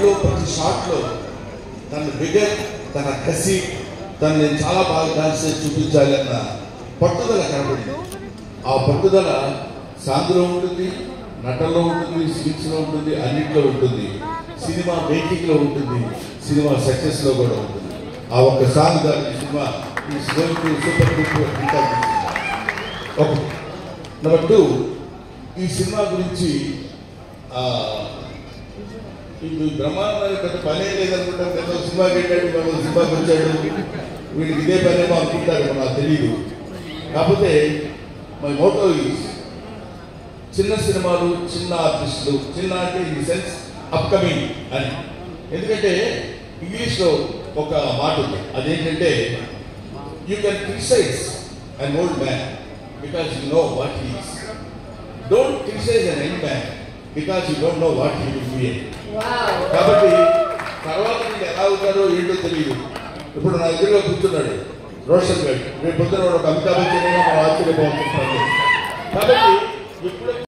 ఫైట్లో ప్రతి షాట్లో తన బిగర్ తన కసి తను నేను చాలా బాగా డాన్స్ చేసి చూపించాలి అన్న పట్టుదల కనబడింది ఆ పట్టుదల సాంగ్లో ఉంటుంది నటనలో ఉంటుంది స్కిట్స్లో ఉంటుంది అన్నింటిలో ఉంటుంది సినిమా మేకింగ్లో ఉంటుంది సినిమా సక్సెస్లో కూడా ఉంటుంది ఆ ఒక్క సాంగ్ దాని ఈ సినిమా ఈ సూపర్ డూపర్ హిట్ అవుతుంది ఒకటి నెంబర్ టూ ఈ సినిమా గురించి ఆ, ఇది బ్రహ్మాండ పెద్ద పనే లేదనుకుంటాం పెద్ద సినిమాకి వెళ్ళాడు మన సినిమాకి వచ్చాడు వీడికి ఇదే పనేమో అనుకుంటారు నాకు తెలియదు కాకపోతే మై మోటో ఈజ్ చిన్న సినిమాలు చిన్న ఆర్టిస్టులు చిన్న అంటే ఇన్ సెన్స్ అప్కమింగ్ అని ఎందుకంటే ఇంగ్లీష్లో ఒక మాట ఉంది అదేంటంటే you can criticise an old man because you know what he's don't criticise an young man because you don't know what he will be కాబట్టి తర్వాత మీరు ఎలా అవుతారో ఏంటో తెలియదు ఇప్పుడు నా ఎదురుగా కూర్చున్నాడు రోషన్ గారు రేపు పొద్దున వాడు ఒక అమితాబ్ బచ్చన్ అయినా మనం ఆశ్చర్యపోతున్నాడు కాబట్టి